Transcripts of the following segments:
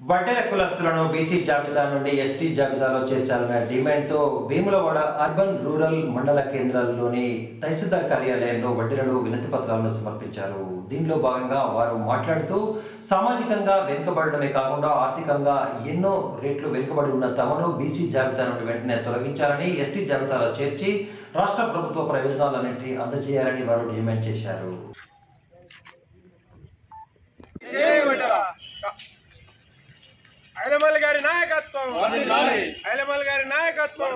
వడ్డెర కులస్తులను BC జాబితా నుండి ST జాబితాలో చేర్చాలన్న డిమాండ్తో వేములవాడ అర్బన్ రూరల్ మండల కేంద్రాల్లోని తహసీల్దార్ కార్యాలయంలో వడ్డెరలు వినతి పత్రాలను సమర్పించారు దీనిలో భాగంగా వారు మాట్లాడుతూ సామాజికంగా వెనుకబడడమే కాకుండా ఆర్థికంగా ఎన్నో రేట్లు వెనుకబడి ఉన్న తమను బీసీ జాబితా నుండి వెంటనే తొలగించాలని ఎస్టీ జాబితాలో చేర్చి రాష్ట్ర ప్రభుత్వ ప్రయోజనాలన్నింటినీ అందజేయాలని వారు డిమాండ్ చేశారు ఐలమల్ గారి నాయకత్వం ఐలమల్ గారి నాయకత్వం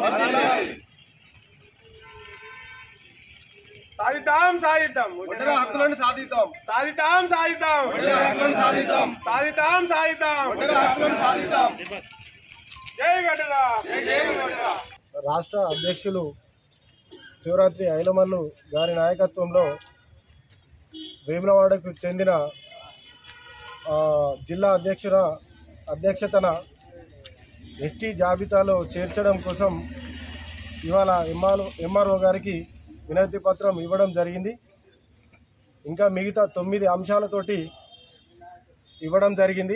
సాధిద్దాం సాధిద్దాం ఒంటరి హక్కులను సాధిద్దాం సాధిద్దాం సాధిద్దాం ఒంటరి హక్కులను సాధిద్దాం సాధిద్దాం సాధిద్దాం ఒంటరి హక్కులను సాధిద్దాం జై గడ్డరా జై గడ్డరా రాష్ట్ర అధ్యక్షులు శివరాత్రి ఐలమల్లు గారి నాయకత్వంలో వేములవాడకు చెందిన ఆ, జిల్లా అధ్యక్షుల అధ్యక్షతన ఎస్టీ జాబితాలో చేర్చడం కోసం ఇవాళ ఎంఆర్ఓ ఎంఆర్ఓ గారికి వినతి పత్రం ఇవ్వడం జరిగింది ఇంకా మిగతా తొమ్మిది అంశాలతోటి ఇవ్వడం జరిగింది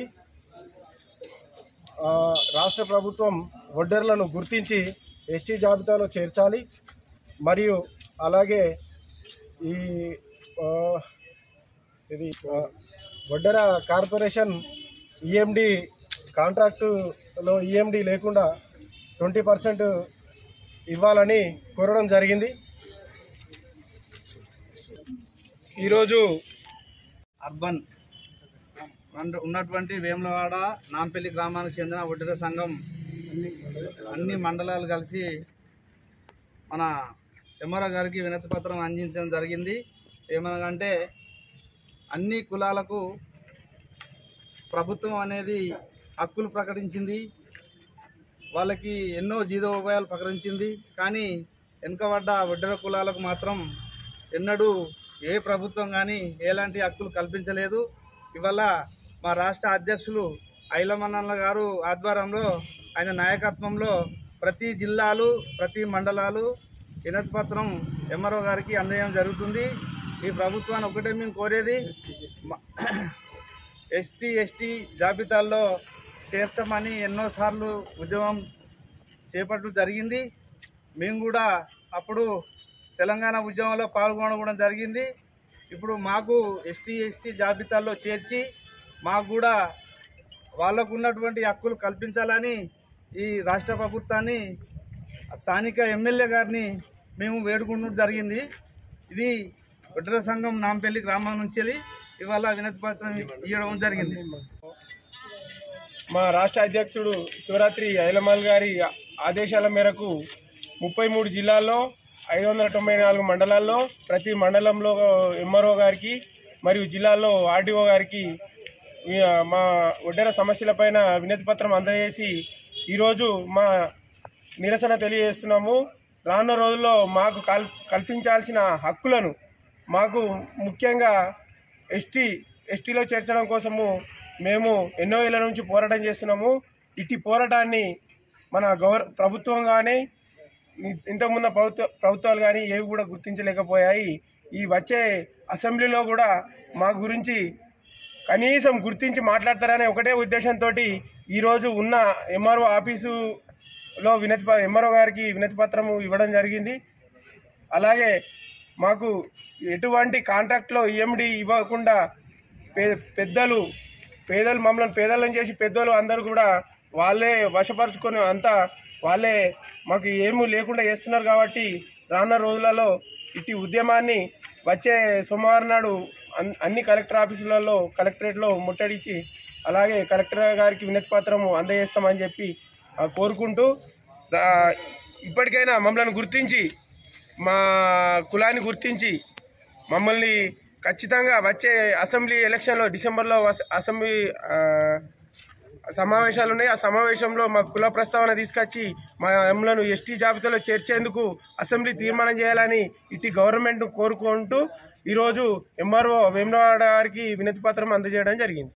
ఆ, రాష్ట్ర ప్రభుత్వం ఒడ్డర్లను గుర్తించి ఎస్టీ జాబితాలో చేర్చాలి మరియు అలాగే ఈ ఆ, ఇది ఆ, వడ్డెర కార్పొరేషన్ ఈఎండి కాంట్రాక్టులో ఈఎండి లేకుండా ట్వంటీ పర్సెంట్ ఇవ్వాలని కోరడం జరిగింది ఈరోజు అర్బన్ ఉన్న- ఉన్నటువంటి వేములవాడ నాంపల్లి గ్రామానికి చెందిన ఒడ్డెర సంఘం అన్ని మండలాలు కలిసి మన ఎంఆర్ఓ గారికి వినతి పత్రం అందించడం జరిగింది ఏమనగంటే అన్ని కులాలకు ప్రభుత్వం అనేది హక్కులు ప్రకటించింది వాళ్ళకి ఎన్నో జీవోపాయాలు ప్రకటించింది కానీ వెనుకబడ్డ ఒడ్డెర కులాలకు మాత్రం ఎన్నడూ ఏ ప్రభుత్వం కానీ ఎలాంటి హక్కులు కల్పించలేదు ఇవాళ మా రాష్ట్ర అధ్యక్షులు ఐలమన్నల గారు ఆధ్వర్యంలో ఆయన నాయకత్వంలో ప్రతి జిల్లాలు ప్రతి మండలాలు వినతి పత్రం ఎంఆర్ఓ గారికి అందజేయడం జరుగుతుంది ఈ ప్రభుత్వాన్ని ఒకటే మేము కోరేది మ- ఎస్టీ ఎస్టీ జాబితాల్లో చేర్చమని ఎన్నోసార్లు ఉద్యమం చేపట్టడం జరిగింది మేము కూడా అప్పుడు తెలంగాణ ఉద్యమంలో పాల్గొనడం కూడా జరిగింది ఇప్పుడు మాకు ఎస్టీ ఎస్టీ జాబితాల్లో చేర్చి మాకు కూడా వాళ్ళకు ఉన్నటువంటి హక్కులు కల్పించాలని ఈ రాష్ట్ర ప్రభుత్వాన్ని స్థానిక ఎమ్మెల్యే గారిని మేము వేడుకుంటూ జరిగింది ఇది ఒడ్ర సంఘం నాంపల్లి గ్రామం నుంచి వెళ్ళి ఇవాళ వినతి పత్రం ఇవ్వడం జరిగింది మా రాష్ట్ర అధ్యక్షుడు శివరాత్రి ఐలమల్ గారి ఆదేశాల మేరకు ముప్పై మూడు జిల్లాల్లో ఐదు వందల తొంభై నాలుగు మండలాల్లో ప్రతి మండలంలో ఎంఆర్ఓ గారికి మరియు జిల్లాల్లో ఆర్డీఓ గారికి ఈ, మా ఒడ్డెర సమస్యలపైన వినతి పత్రం అందజేసి ఈరోజు మా నిరసన తెలియజేస్తున్నాము రానున్న రోజుల్లో మాకు కల్ కల్పించాల్సిన హక్కులను మాకు ముఖ్యంగా ఎస్టీ ఎస్టీలో చేర్చడం కోసము మేము ఎన్నో ఏళ్ళ నుంచి పోరాటం చేస్తున్నాము ఇట్టి పోరాటాన్ని మన గౌర ప్రభుత్వం కానీ ఇంతకుమున్న ప్రభుత్వ ప్రభుత్వాలు కానీ ఏవి కూడా గుర్తించలేకపోయాయి ఈ వచ్చే అసెంబ్లీలో కూడా మా గురించి కనీసం గుర్తించి మాట్లాడతారనే ఒకటే ఉద్దేశంతో ఈరోజు ఉన్న ఎంఆర్ఓ ఆఫీసులో వినతి ప- ఎంఆర్ఓ గారికి వినతి పత్రము ఇవ్వడం జరిగింది అలాగే మాకు ఎటువంటి కాంట్రాక్ట్లో ఈఎండి ఇవ్వకుండా పే పెద్దలు పేదలు మమ్మల్ని పేదలను చేసి పెద్దలు అందరూ కూడా వాళ్ళే వశపరుచుకొని అంతా వాళ్ళే మాకు ఏమీ లేకుండా చేస్తున్నారు కాబట్టి రానున్న రోజులలో ఇట్టి ఉద్యమాన్ని వచ్చే సోమవారం నాడు అన్- అన్ని కలెక్టర్ ఆఫీసులలో కలెక్టరేట్లో ముట్టడించి అలాగే కలెక్టర్ గారికి వినతి పత్రము అందజేస్తామని చెప్పి ఆ, కోరుకుంటూ ఆ, ఇప్పటికైనా మమ్మల్ని గుర్తించి మా కులాన్ని గుర్తించి మమ్మల్ని ఖచ్చితంగా వచ్చే అసెంబ్లీ ఎలక్షన్లో డిసెంబర్లో వస- అసెంబ్లీ ఆ, సమావేశాలు ఉన్నాయి ఆ సమావేశంలో మా కుల ప్రస్తావన తీసుకొచ్చి మా ఎమ్లను ఎస్టీ జాబితాలో చేర్చేందుకు అసెంబ్లీ తీర్మానం చేయాలని ఇట్టి గవర్నమెంట్ కోరుకుంటూ ఈరోజు ఎంఆర్ఓ వేమలవాడ గారికి వినతి పత్రం అందజేయడం జరిగింది